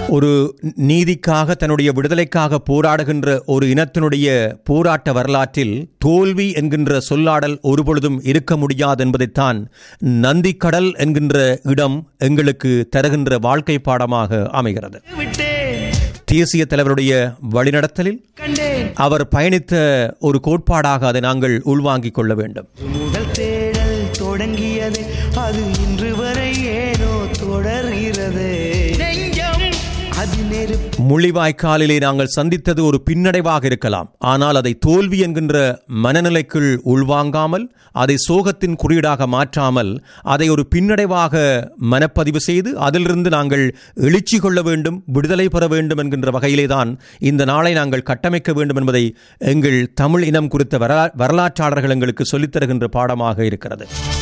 ஒரு நீதிக்காக தன்னுடைய விடுதலைக்காக போராடுகின்ற ஒரு இனத்தினுடைய போராட்ட வரலாற்றில் தோல்வி என்கின்ற சொல்லாடல் ஒருபொழுதும் இருக்க முடியாது என்பதைத்தான் நந்திக்கடல் என்கின்ற இடம் எங்களுக்கு தருகின்ற வாழ்க்கை பாடமாக அமைகிறது விட்டேன் தேசிய தலைவருடைய வழிநடத்தலில் கண்டேன் அவர் பயணித்த ஒரு கோட்பாடாக அதை நாங்கள் உள்வாங்கிக் கொள்ள வேண்டும் முதல் தேடல் தொடங்கியது அது இன்று வரை ஏனோ தொடர்கிறது நெஞ்சம் அது நெருப்பு முள்ளிவாய்க்காலிலே நாங்கள் சந்தித்தது ஒரு பின்னடைவாக இருக்கலாம் ஆனால் அதை தோல்வி என்கின்ற மனநிலைக்குள் உள்வாங்காமல் அதை சோகத்தின் குறியீடாக மாற்றாமல் அதை ஒரு பின்னடைவாக மனப்பதிவு செய்து அதிலிருந்து நாங்கள் எழுச்சி கொள்ள வேண்டும் விடுதலை பெற வேண்டும் என்கின்ற வகையிலே தான் இந்த நாளை நாங்கள் கட்டமைக்க வேண்டும் என்பதை எங்கள் தமிழ் இனம் குறித்த வரலா- வரலாற்றாளர்கள் எங்களுக்கு சொல்லித் தருகின்ற பாடமாக இருக்கிறது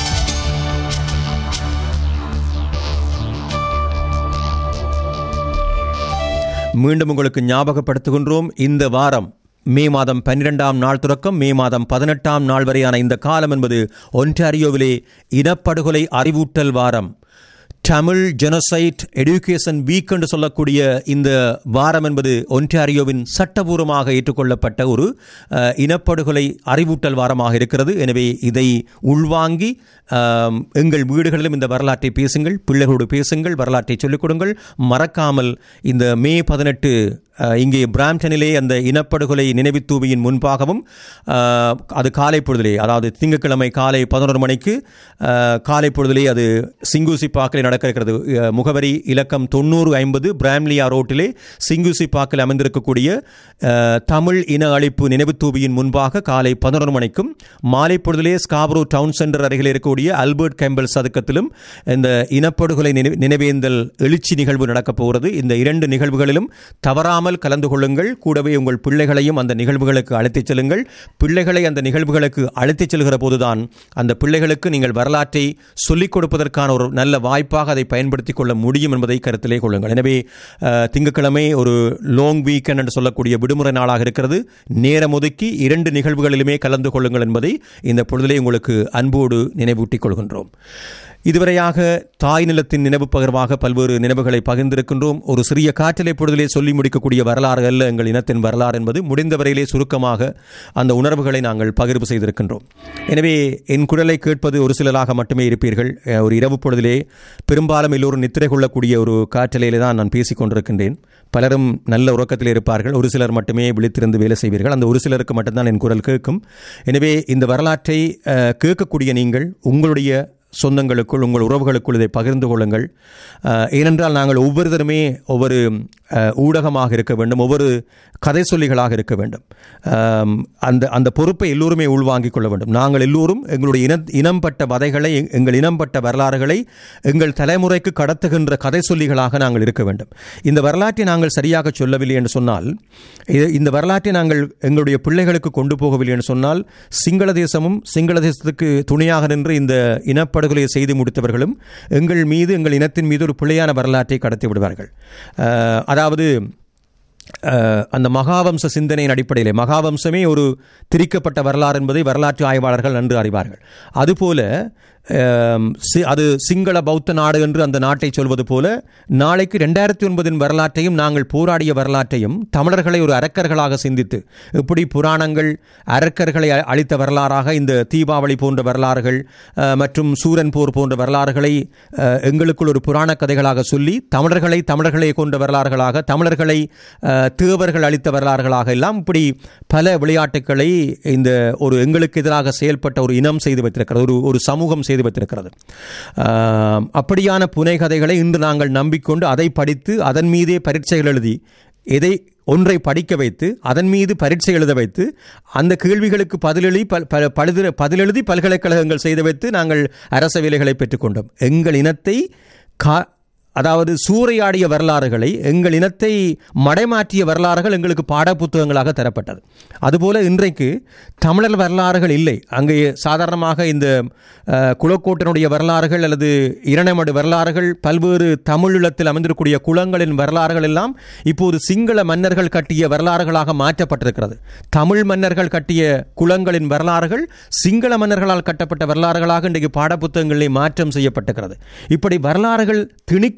மீண்டும் உங்களுக்கு ஞாபகப்படுத்துகின்றோம் இந்த வாரம் மே மாதம் பன்னிரெண்டாம் நாள் தொடக்கம் மே மாதம் பதினெட்டாம் நாள் வரையான இந்த காலம் என்பது ஒன்டாரியோவிலே இனப்படுகொலை அறிவூட்டல் வாரம் தமிழ் ஜெனோசைட் எடுகேஷன் வீக் என்று சொல்லக்கூடிய இந்த வாரம் என்பது ஒன்டாரியோவின் சட்டபூர்வமாக ஏற்றுக்கொள்ளப்பட்ட ஒரு அஹ், இனப்படுகொலை அறிவூட்டல் வாரமாக இருக்கிறது எனவே இதை உள்வாங்கி ஆம், எங்கள் வீடுகளிலும் இந்த வரலாற்றை பேசுங்கள் பிள்ளைகளோடு பேசுங்கள் வரலாற்றை சொல்லிக் கொடுங்கள் மறக்காமல் இந்த மே பதினெட்டு அஹ், இங்கே பிராம்டனிலே அந்த இனப்படுகொலை நினைவுத் தூவியின் முன்பாகவும் அஹ், அது காலை பொழுதிலே அதாவது திங்கட்கிழமை காலை பதினோரு மணிக்கு அஹ், காலை பொழுதிலே அது சிங்குசி பார்க்கில் நடக்க இருக்கிறது அஹ், முகவரி இலக்கம் தொண்ணூறு ஐம்பது பிராம்லியா ரோட்டிலே சிங்குசி பார்க்கில் அமைந்திருக்கக்கூடிய அஹ், தமிழ் இன அழிப்பு நினைவுத் தூவியின் முன்பாக காலை பதினோரு மணிக்கும் மாலை பொழுதிலே ஸ்காப்ரோ டவுன் சென்டர் அருகில் இருக்கக்கூடிய அல்பர்ட் கேம்பல் சதுக்கத்திலும் இந்த இனப்படுகொலை நினைவு- நினைவேந்தல் எழுச்சி நிகழ்வு நடக்கப் போகிறது இந்த இரண்டு நிகழ்வுகளிலும் தவறாமல் கலந்து கொள்ளுங்கள் கூடவே உங்கள் பிள்ளைகளையும் அந்த நிகழ்வுகளுக்கு அழைத்துச் செல்லுங்கள் பிள்ளைகளை அந்த நிகழ்வுகளுக்கு அழைத்துச் செல்கிற போதுதான் அந்த பிள்ளைகளுக்கு நீங்கள் வரலாற்றை சொல்லிக் கொடுப்பதற்கான ஒரு நல்ல வாய்ப்பாக அதை பயன்படுத்திக் கொள்ள முடியும் என்பதை கருத்திலே கொள்ளுங்கள் எனவே அஹ், திங்கட்கிழமை ஒரு லாங் வீக்கெண்ட் என்று சொல்லக்கூடிய விடுமுறை நாளாக இருக்கிறது நேரம் ஒதுக்கி இரண்டு நிகழ்வுகளிலுமே கலந்து கொள்ளுங்கள் என்பதை இந்த பொழுதிலே உங்களுக்கு அன்போடு நினைவூட்டிக் கொள்கின்றோம் இதுவரையாக தாய் நிலத்தின் நினைவு பகிர்வாக பல்வேறு நினைவுகளை பகிர்ந்திருக்கின்றோம் ஒரு சிறிய காற்றலை பொழுதிலே சொல்லி முடிக்கக்கூடிய வரலாறு அல்ல எங்கள் இனத்தின் வரலாறு என்பது முடிந்தவரையிலே சுருக்கமாக அந்த உணர்வுகளை நாங்கள் பகிர்வு செய்திருக்கின்றோம் எனவே என் குரலை கேட்பது ஒரு சிலராக மட்டுமே இருப்பீர்கள் அஹ், ஒரு இரவு பொழுதிலே பெரும்பாலும் எல்லோரும் நித்திரை கொள்ளக்கூடிய ஒரு காற்றலையிலே தான் நான் பேசிக் கொண்டிருக்கின்றேன் பலரும் நல்ல உறக்கத்தில் இருப்பார்கள் ஒரு சிலர் மட்டுமே விழித்திருந்து வேலை செய்வீர்கள் அந்த ஒரு சிலருக்கு மட்டும்தான் என் குரல் கேட்கும் எனவே இந்த வரலாற்றை அஹ், கேட்கக்கூடிய நீங்கள் உங்களுடைய சொந்தங்களுக்குள் உங்கள் உறவுகளுக்குள் இதை பகிர்ந்து கொள்ளுங்கள் அஹ், ஏனென்றால் நாங்கள் ஒவ்வொருத்தருமே ஒவ்வொரு அஹ், ஊடகமாக இருக்க வேண்டும் ஒவ்வொரு கதை சொல்லிகளாக இருக்க வேண்டும் அம், அந்த அந்த பொறுப்பை எல்லோருமே உள்வாங்கிக் கொள்ள வேண்டும் நாங்கள் எல்லோரும் எங்களுடைய இன இனம்பட்ட வதைகளை எங்- எங்கள் இனம்பட்ட வரலாறுகளை எங்கள் தலைமுறைக்கு கடத்துகின்ற கதை சொல்லிகளாக நாங்கள் இருக்க வேண்டும் இந்த வரலாற்றை நாங்கள் சரியாக சொல்லவில்லை என்று சொன்னால் இது- இந்த வரலாற்றை நாங்கள் எங்களுடைய பிள்ளைகளுக்கு கொண்டு போகவில்லை என்று சொன்னால் சிங்கள தேசமும் சிங்கள தேசத்துக்கு துணையாக நின்று இந்த இனப்படுகொலையை செய்து முடித்தவர்களும் எங்கள் மீது எங்கள் இனத்தின் மீது ஒரு பிழையான வரலாற்றை கடத்தி விடுவார்கள் அஹ், அதாவது அஹ், அந்த மகாவம்ச சிந்தனையின் அடிப்படையிலே மகாவம்சமே ஒரு திரிக்கப்பட்ட வரலாறு என்பதை வரலாற்று ஆய்வாளர்கள் நன்கு அறிவார்கள் அதுபோல அம், சி- அது சிங்கள பௌத்த நாடு என்று அந்த நாட்டை சொல்வது போல நாளைக்கு ரெண்டாயிரத்தி ஒன்பதின் வரலாற்றையும் நாங்கள் போராடிய வரலாற்றையும் தமிழர்களை ஒரு அரக்கர்களாக சிந்தித்து இப்படி புராணங்கள் அரக்கர்களை அ- அளித்த வரலாறாக இந்த தீபாவளி போன்ற வரலாறுகள் அஹ், மற்றும் சூரன் போர் போன்ற வரலாறுகளை அஹ், எங்களுக்குள் ஒரு புராண கதைகளாக சொல்லி தமிழர்களை தமிழர்களை கொண்ட வரலாறுகளாக தமிழர்களை அஹ், தேவர்கள் அளித்த வரலாறுகளாக எல்லாம் இப்படி பல விளையாட்டுக்களை இந்த ஒரு எங்களுக்கு எதிராக செயல்பட்ட ஒரு இனம் செய்து வைத்திருக்கிறது ஒரு ஒரு சமூகம் செய்து வைத்திருக்கிறது ஆம், அப்படியான புனைகதைகளை இன்று நாங்கள் நம்பிக்கொண்டு அதை படித்து அதன் மீதே பரீட்சைகள் எழுதி எதை ஒன்றை படிக்க வைத்து அதன் மீது பரீட்சை எழுத வைத்து அந்த கேள்விகளுக்கு பதிலெழி பல் ப- பழுது பதிலெழுதி பல்கலைக்கழகங்கள் செய்து வைத்து நாங்கள் அரச வேலைகளை பெற்றுக்கொண்டோம் எங்கள் இனத்தை கா அதாவது சூறையாடிய வரலாறுகளை எங்கள் இனத்தை மடைமாற்றிய வரலாறுகள் எங்களுக்கு பாடப்புத்தகங்களாக தரப்பட்டது அதுபோல இன்றைக்கு தமிழர் வரலாறுகள் இல்லை அங்கே சாதாரணமாக இந்த அஹ், குளக்கோட்டனுடைய வரலாறுகள் அல்லது இரணமடு வரலாறுகள் பல்வேறு தமிழீழத்தில் அமைந்திருக்கக்கூடிய குளங்களின் வரலாறுகள் எல்லாம் இப்போது சிங்கள மன்னர்கள் கட்டிய வரலாறுகளாக மாற்றப்பட்டிருக்கிறது தமிழ் மன்னர்கள் கட்டிய குளங்களின் வரலாறுகள் சிங்கள மன்னர்களால் கட்டப்பட்ட வரலாறுகளாக இன்றைக்கு பாடப்புத்தகங்களிலே மாற்றம் செய்யப்பட்டிருக்கிறது இப்படி வரலாறுகள் திணிக்க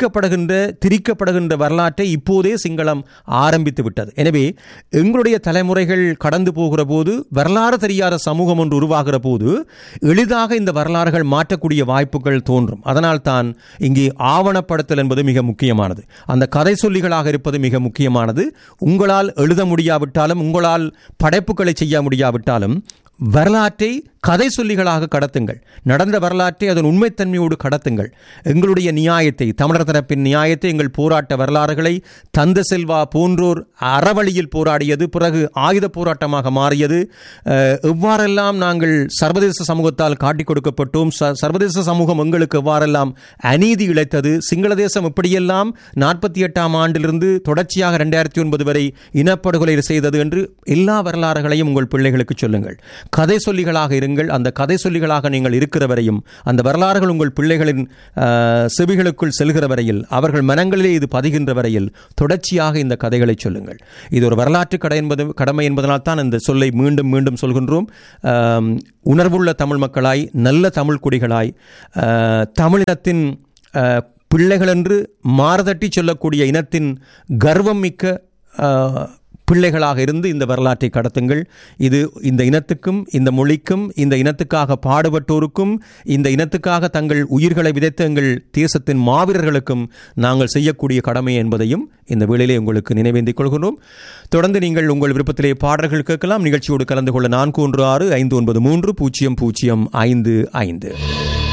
அழிக்கப்படுகின்ற திரிக்கப்படுகின்ற வரலாற்றை இப்போதே சிங்களம் ஆரம்பித்து விட்டது எனவே எங்களுடைய தலைமுறைகள் கடந்து போகிற போது வரலாறு தெரியாத சமூகம் ஒன்று உருவாகிற போது எளிதாக இந்த வரலாறுகள் மாற்றக்கூடிய வாய்ப்புகள் தோன்றும் அதனால் தான் இங்கே ஆவணப்படுத்தல் என்பது மிக முக்கியமானது அந்த கதை சொல்லிகளாக இருப்பது மிக முக்கியமானது உங்களால் எழுத முடியாவிட்டாலும் உங்களால் படைப்புகளை செய்ய முடியாவிட்டாலும் வரலாற்றை கதை சொல்லிகளாக கடத்துங்கள் நடந்த வரலாற்றை அதன் உண்மைத்தன்மையோடு கடத்துங்கள் எங்களுடைய நியாயத்தை தமிழர் தரப்பின் நியாயத்தை எங்கள் போராட்ட வரலாறுகளை தந்த செல்வா போன்றோர் அறவழியில் போராடியது பிறகு ஆயுத போராட்டமாக மாறியது அஹ், எவ்வாறெல்லாம் நாங்கள் சர்வதேச சமூகத்தால் காட்டிக் கொடுக்கப்பட்டோம் ச- சர்வதேச சமூகம் எங்களுக்கு எவ்வாறெல்லாம் அநீதி இழைத்தது சிங்கள தேசம் எப்படியெல்லாம் நாற்பத்தி எட்டாம் ஆண்டிலிருந்து தொடர்ச்சியாக ரெண்டாயிரத்தி ஒன்பது வரை இனப்படுகொலை செய்தது என்று எல்லா வரலாறுகளையும் உங்கள் பிள்ளைகளுக்கு சொல்லுங்கள் கதை சொல்லிகளாக இருங்கள் அந்த கதை சொல்லிகளாக நீங்கள் இருக்கிற வரையும் அந்த வரலாறுகள் உங்கள் பிள்ளைகளின் ஆஹ், செவிகளுக்குள் செல்கிற வரையில் அவர்கள் மனங்களிலே இது பதிகின்ற வரையில் தொடர்ச்சியாக இந்த கதைகளை சொல்லுங்கள் இது ஒரு வரலாற்று கடை என்பது கடமை என்பதனால் தான் இந்த சொல்லை மீண்டும் மீண்டும் சொல்கின்றோம் ஆம், உணர்வுள்ள தமிழ் மக்களாய் நல்ல தமிழ் குடிகளாய் ஆஹ், தமிழினத்தின் ஆஹ், பிள்ளைகள் என்று மாறுதட்டி சொல்லக்கூடிய இனத்தின் கர்வம் மிக்க ஆஹ், பிள்ளைகளாக இருந்து இந்த வரலாற்றை கடத்துங்கள் இது இந்த இனத்துக்கும் இந்த மொழிக்கும் இந்த இனத்துக்காக பாடுபட்டோருக்கும் இந்த இனத்துக்காக தங்கள் உயிர்களை விதைத்த எங்கள் தேசத்தின் மாவீரர்களுக்கும் நாங்கள் செய்யக்கூடிய கடமை என்பதையும் இந்த வேளையிலே உங்களுக்கு நினைவேந்திக் கொள்கிறோம் தொடர்ந்து நீங்கள் உங்கள் விருப்பத்திலே பாடல்கள் கேட்கலாம் நிகழ்ச்சியோடு கலந்து கொள்ள நான்கு ஒன்று ஆறு ஐந்து ஒன்பது மூன்று பூஜ்ஜியம் பூஜ்ஜியம் ஐந்து ஐந்து